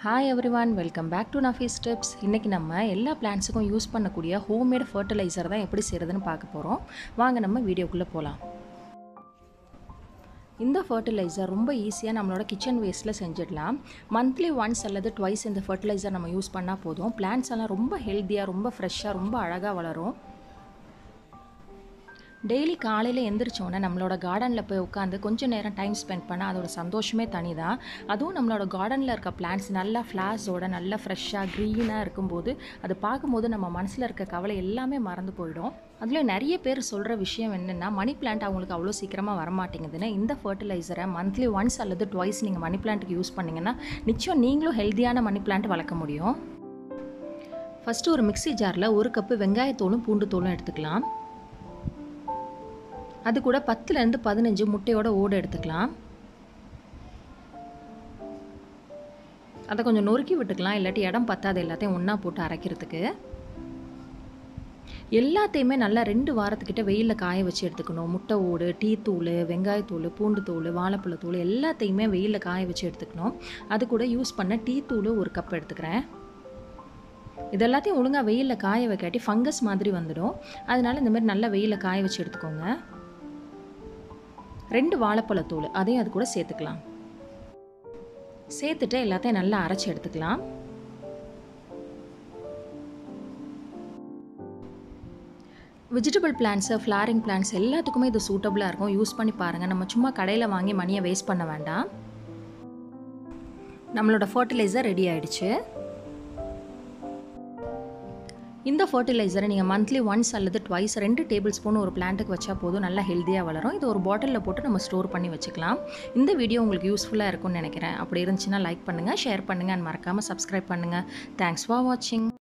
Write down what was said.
hi everyone welcome back to Nafees tips இன்றைக்கி நம்ம எல்லா பிளான்ஸுக்கும் யூஸ் பண்ணக்கூடிய ஹோம்மேட் ஃபர்டிலைசர் தான் எப்படி செய்கிறதுன்னு பார்க்க போகிறோம் வாங்க நம்ம வீடியோக்குள்ளே போகலாம் இந்த ஃபர்டிலைசர் ரொம்ப ஈஸியாக நம்மளோட கிச்சன் வேஸ்ட்டில் செஞ்சிடலாம் மந்த்லி ஒன்ஸ் அல்லது ட்வைஸ் இந்த ஃபர்டிலைசர் நம்ம யூஸ் பண்ணால் போதும் பிளான்ஸ் எல்லாம் ரொம்ப ஹெல்த்தியாக ரொம்ப ஃப்ரெஷ்ஷாக ரொம்ப அழகாக வளரும் டெய்லி காலையில் எந்திரிச்சோன்னே நம்மளோட கார்டனில் போய் உட்காந்து கொஞ்சம் நேரம் டைம் ஸ்பெண்ட் பண்ணால் அதோட சந்தோஷமே தனி தான் அதுவும் நம்மளோட கார்டனில் இருக்க பிளான்ட்ஸ் நல்லா ஃப்ளார்ஸோட நல்லா ஃப்ரெஷ்ஷாக க்ரீனாக இருக்கும்போது அது பார்க்கும்போது நம்ம மனசில் இருக்க கவலை எல்லாமே மறந்து போயிடும் அதில் நிறைய பேர் சொல்கிற விஷயம் என்னென்னா மணி பிளான்ட் அவங்களுக்கு அவ்வளோ சீக்கிரமாக வரமாட்டேங்குதுன்னு இந்த ஃபர்டிலைசரை மந்த்லி ஒன்ஸ் அல்லது ட்வைஸ் நீங்கள் மணி பிளான்ட்டுக்கு யூஸ் பண்ணிங்கன்னா நிச்சயம் நீங்களும் ஹெல்த்தியான மணி பிளான்ட் வளர்க்க முடியும் ஃபஸ்ட்டு ஒரு மிக்சி ஜாரில் ஒரு கப்பு வெங்காயத்தோலும் பூண்டு தோலும் எடுத்துக்கலாம் அது கூட பத்துலேருந்து பதினஞ்சு முட்டையோட ஓடு எடுத்துக்கலாம் அதை கொஞ்சம் நொறுக்கி விட்டுக்கலாம் இல்லாட்டி இடம் பத்தாது எல்லாத்தையும் ஒன்றா போட்டு அரைக்கிறதுக்கு எல்லாத்தையுமே நல்லா ரெண்டு வாரத்துக்கிட்ட வெயிலில் காய வச்சு எடுத்துக்கணும் முட்டை ஓடு டீ தூள் வெங்காயத்தூள் பூண்டு தூள் வாழைப்பழத்தூள் எல்லாத்தையுமே வெயிலில் காய வச்சு எடுத்துக்கணும் அது கூட யூஸ் பண்ண டீ தூள் ஒரு கப் எடுத்துக்கிறேன் இது எல்லாத்தையும் ஒழுங்காக வெயிலில் காய வைக்காட்டி ஃபங்கஸ் மாதிரி வந்துடும் அதனால் இந்த மாதிரி நல்லா வெயிலில் காய வச்சு எடுத்துக்கோங்க ரெண்டு வாழைப்பழத்தூள் அதையும் அது கூட சேர்த்துக்கலாம் சேர்த்துட்டு எல்லாத்தையும் நல்லா அரைச்சி எடுத்துக்கலாம் வெஜிடபிள் பிளான்ஸு ஃப்ளாரிங் பிளான்ஸ் எல்லாத்துக்குமே இது சூட்டபுளாக இருக்கும் யூஸ் பண்ணி பாருங்கள் நம்ம சும்மா கடையில் வாங்கி மணியை வேஸ்ட் பண்ண வேண்டாம் நம்மளோட ஃபர்டிலைசர் ரெடி ஆயிடுச்சு இந்த ஃபர்டிலைசரை நீங்கள் மந்த்லி ஒன்ஸ் அல்லது ட்வைஸ் ரெண்டு டேபிள் ஸ்பூன் ஒரு பிளான்ட்டுக்கு வச்சா போதும் நல்லா ஹெல்த்தியாக வளரும் இது ஒரு பாட்டிலில் போட்டு நம்ம ஸ்டோர் பண்ணி வச்சுக்கலாம் இந்த வீடியோ உங்களுக்கு யூஸ்ஃபுல்லாக இருக்கும்னு நினைக்கிறேன் அப்படி இருந்துச்சுன்னா லைக் பண்ணுங்கள் ஷேர் பண்ணுங்கள் அண்ட் மறக்காமல் சப்ஸ்கிரைப் பண்ணுங்கள் தேங்க்ஸ் ஃபார் வாட்சிங்